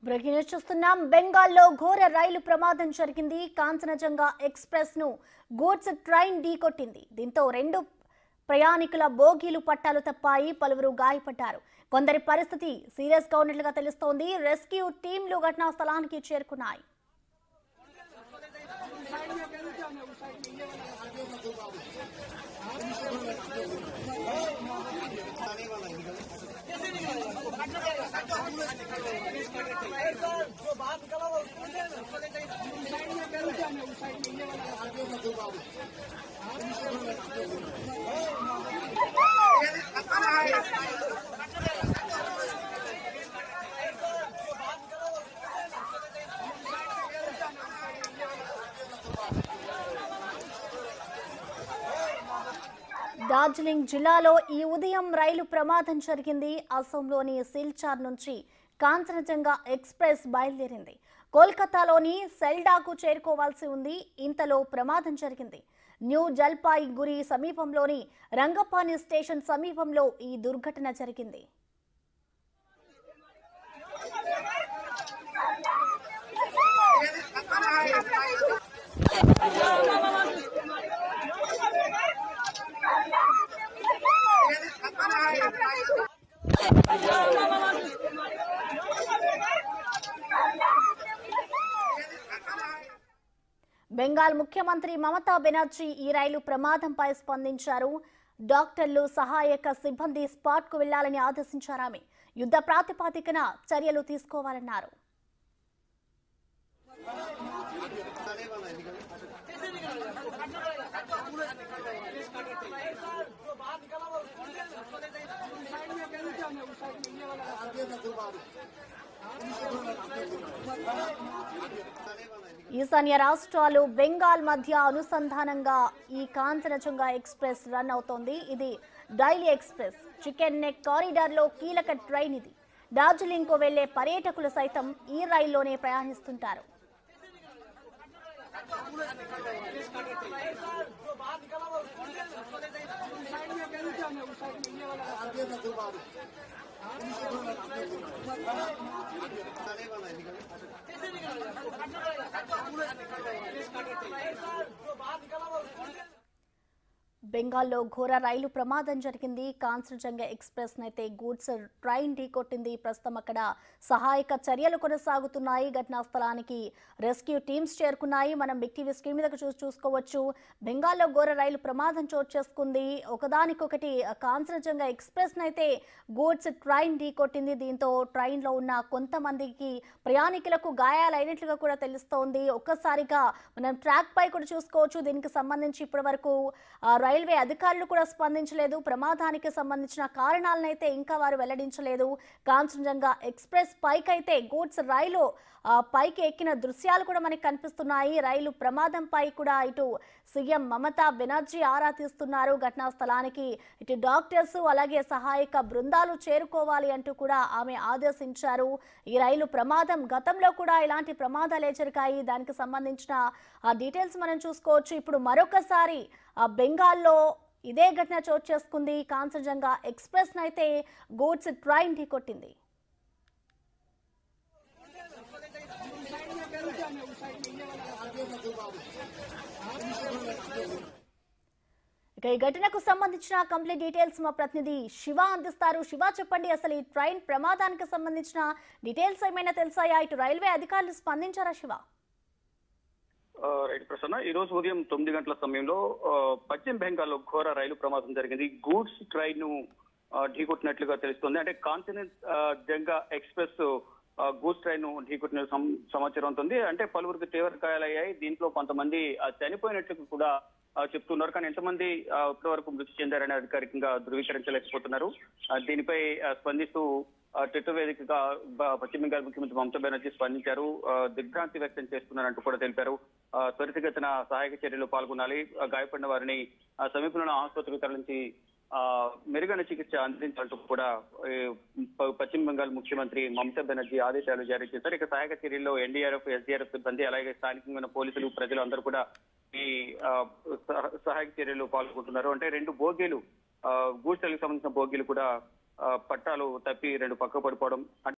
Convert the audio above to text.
breaking news చూస్తున్నాం బెంగాల్లో ఘోర రైలు ప్రమాదం జరిగింది కాంచనజంగా ఎక్స్ప్రెస్ ను గూడ్స్ ట్రైన్ ఢీకొట్టింది దీంతో రెండు ప్రయాణికుల బోగీలు పట్టాలు తప్పాయి పలువురు గాయపడ్డారు కొందరి పరిస్థితి సీరియస్ గా ఉన్నట్లుగా తెలుస్తోంది రెస్క్యూ టీంలు ఘటనా స్థలానికి చేరుకున్నాయి డార్జిలింగ్ జిల్లాలో ఈ ఉదయం రైలు ప్రమాదం జరిగింది అసోంలోని సిల్చార్ నుంచి కాంచనజంగా ఎక్స్ప్రెస్ బయలుదేరింది కోల్కతాలోని సెల్డాకు చేరుకోవాల్సి ఉంది ఇంతలో ప్రమాదం జరిగింది న్యూ జల్పాయిగురి సమీపంలోని రంగపాని స్టేషన్ సమీపంలో ఈ దుర్ఘటన జరిగింది బెంగాల్ ముఖ్యమంత్రి మమతా బెనర్జీ ఈ రైలు ప్రమాదంపై స్పందించారు డాక్టర్లు సహాయక సిబ్బంది స్పాట్ కు వెళ్లాలని ఆదేశించారు ఆమె యుద్ధ ప్రాతిపాదికన చర్యలు తీసుకోవాలన్నారు ఈశాన్య రాష్ట్రాలు బెంగాల్ మధ్య అనుసంధానంగా ఈ కాంచనజంగా ఎక్స్ప్రెస్ రన్ అవుతోంది ఇది daily express chicken neck corridor లో కీలక ట్రైన్ ఇది డార్జిలింగ్ కు వెళ్లే పర్యాటకులు సైతం ఈ రైల్లోనే ప్రయాణిస్తుంటారు బెంగాల్లో ఘోర రైలు ప్రమాదం జరిగింది కాంచనజంగా ఎక్స్ప్రెస్ అయితే గూడ్స్ ట్రైన్ ఢీకొట్టింది ప్రస్తుతం అక్కడ సహాయక చర్యలు కొనసాగుతున్నాయి ఘటనా స్థలానికి రెస్క్యూ టీమ్స్ చేరుకున్నాయి మనం బిగ్ టీవీ స్క్రీన్ మీదకు చూసి చూసుకోవచ్చు బెంగాల్లో ఘోర రైలు ప్రమాదం చోటు చేసుకుంది ఒకదానికొకటి కాంచనజంగా ఎక్స్ప్రెస్ అయితే గూడ్స్ ట్రైన్ ఢీకొట్టింది దీంతో ట్రైన్లో ఉన్న కొంతమందికి ప్రయాణికులకు గాయాలైనట్లుగా కూడా తెలుస్తోంది ఒక్కసారిగా మనం ట్రాక్ పై కూడా చూసుకోవచ్చు దీనికి సంబంధించి ఇప్పటి వరకు రైల్వే అధికారులు కూడా స్పందించలేదు ప్రమాదానికి సంబంధించిన కారణాలనైతే ఇంకా వారు వెల్లడించలేదు కాంచనజంగా ఎక్స్ప్రెస్ పైకైతే గూడ్స్ రైలు ఆ, పైకి ఎక్కిన దృశ్యాలు కూడా మనకి కనిపిస్తున్నాయి రైలు ప్రమాదంపై కూడా ఇటు సీఎం మమతా బెనర్జీ ఆరా తీస్తున్నారు ఘటనా స్థలానికి ఇటు డాక్టర్స్ అలాగే సహాయక బృందాలు చేరుకోవాలి అంటూ కూడా ఆమె ఆదేశించారు ఈ రైలు ప్రమాదం గతంలో కూడా ఇలాంటి ప్రమాదాలే జరిగాయి దానికి సంబంధించిన ఆ డీటెయిల్స్ మనం చూసుకోవచ్చు ఇప్పుడు మరొకసారి ఆ బెంగాల్లో ఇదే ఘటన చోటు చేసుకుంది కాంచనజంగా ఎక్స్ప్రెస్ అయితే గూడ్స్ ట్రైన్ ఢీకొట్టింది ఇక ఈ ఘటనకు సంబంధించిన కంప్లీట్ డీటెయిల్స్ మా ప్రతినిధి శివ అందిస్తారు శివ చెప్పండి అసలు ఈ ట్రైన్ ప్రమాదానికి సంబంధించిన డీటెయిల్స్ ఏమైనా తెలుసాయా ఇటు రైల్వే అధికారులు స్పందించారా శివ ఆ, రైట్ ప్రసన్న ఈ రోజు ఉదయం తొమ్మిది గంటల సమయంలో ఆ, పశ్చిమ బెంగాల్లో ఘోర రైలు ప్రమాదం జరిగింది గూడ్స్ ట్రైన్ ను ఆ, ఢీకొట్టినట్లుగా తెలుస్తుంది అంటే కాంటినెంట్ ఆ, జంగా ఎక్స్ప్రెస్ ఆ, గూడ్స్ ట్రైన్ ను ఢీకొట్టిన సం- సమాచారం ఉంటుంది అంటే పలువురికి తీవ్ర గాయాలయ్యాయి దీంట్లో కొంతమంది ఆ, చనిపోయినట్లు కూడా ఆ, చెప్తున్నారు కానీ ఎంతమంది ఆ, ఇప్పటి వరకు మృతి చెందారని అధికారికంగా ధృవీకరించలేకపోతున్నారు ఆ, దీనిపై ఆ, స్పందిస్తూ ఆ, ట్విట్టర్ వేదికగా బ- పశ్చిమ బెంగాల్ ముఖ్యమంత్రి మమతా బెనర్జీ స్పందించారు ఆ, దిగ్భ్రాంతి వ్యక్తం చేస్తున్నారంటూ కూడా తెలిపారు ఆ, త్వరితగతిన సహాయక చర్యలు పాల్గొనాలి ఆ, గాయపడిన వారిని ఆ, సమీపంలో ఆసుపత్రికి తరలించి ఆ, మెరుగైన చికిత్స అందించాలంటూ కూడా ఈ, ప- పశ్చిమ బెంగాల్ ముఖ్యమంత్రి మమతా బెనర్జీ ఆదేశాలు జారీ చేశారు ఇక సహాయక చర్యల్లో ఎన్డీఆర్ఎఫ్ ఎస్డీఆర్ఎఫ్ సిబ్బంది అలాగే స్థానికంగా ఉన్న పోలీసులు ప్రజలు అందరూ కూడా ఈ ఆ, సహ- సహాయక చర్యలు పాల్గొంటున్నారు అంటే రెండు బోగీలు గూడ్స్ సంబంధించిన బోగీలు కూడా ఆ, పట్టాలు తప్పి రెండు పక్క పడిపోవడం